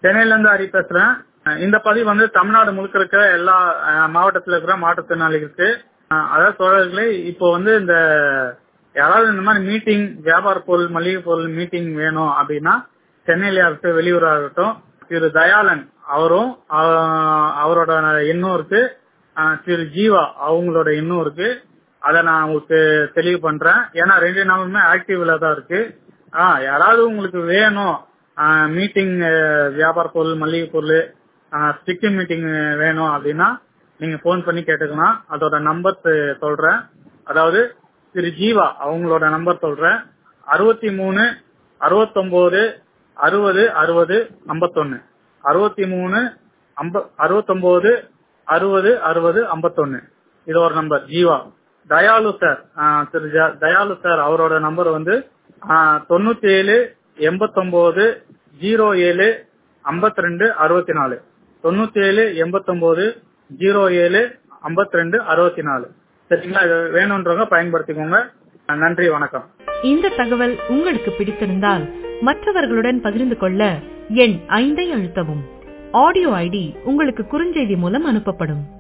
சென்னையில இருந்து ஹரி பேசுறேன் அஹ் இந்த பதிவு வந்து தமிழ்நாடு முழுக்க இருக்கிற எல்லா அஹ், மாவட்டத்துல இருக்கிற மாற்றுத்திறனாளிகளுக்கு அஹ், அதாவது தோழர்களே இப்போ வந்து இந்த யாராவது இந்த மாதிரி மீட்டிங் வியாபார பொருள் மளிகை பொருள் மீட்டிங் வேணும் அப்படின்னா சென்னையில இருக்கட்டும் வெளியூரா இருக்கட்டும் திரு தயாளன் அவரும் அஹ், அவரோட எண்ணும் இருக்கு அஹ், திரு ஜீவா அவங்களோட எண்ணும் இருக்கு அதை நான் உங்களுக்கு தெளிவு பண்றேன் ஏன்னா ரெண்டு நாளுமே ஆக்டிவ்ல தான் இருக்கு ஆ யாராவது உங்களுக்கு வேணும் மீட்டிங் வியாபார பொருள் மளிகை பொருள் ஸ்டிக்கிங் மீட்டிங் வேணும் அப்படின்னா நீங்க ஃபோன் பண்ணி கேட்டுக்கலாம் அதோட நம்பர் சொல்றேன் அதாவது திரு ஜீவா அவங்களோட நம்பர் சொல்றேன் அறுபத்தி மூணு அறுபத்தொன்பது அறுபது அறுபது ஐம்பத்தொன்னு அறுபத்தி மூணு ஐம்ப அறுபத்தொன்பது அறுபது அறுபது ஐம்பத்தொன்னு இது ஒரு நம்பர் ஜீவா தயாலு சார் திரு ஜ- தயாலு சார் அவரோட நம்பர் வந்து தொண்ணூத்தி ஏழு எண்பத்தொன்பது ஜீரோ ஏழு ஐம்பத்தி ரெண்டு அறுபத்தி நாலு தொண்ணூத்தி ஏழு எண்பத்தொன்பது ஜீரோ ஏழு ஐம்பத்தி ரெண்டு அறுபத்தி நாலு சரிங்களா இது வேணுன்றவங்க பயன்படுத்திக்கோங்க நன்றி வணக்கம் இந்த தகவல் உங்களுக்கு பிடித்திருந்தால் மற்றவர்களுடன் பகிர்ந்து கொள்ள எண் ஐந்தை அழுத்தவும் ஆடியோ ஐடி உங்களுக்கு குறுஞ்செய்தி மூலம் அனுப்பப்படும்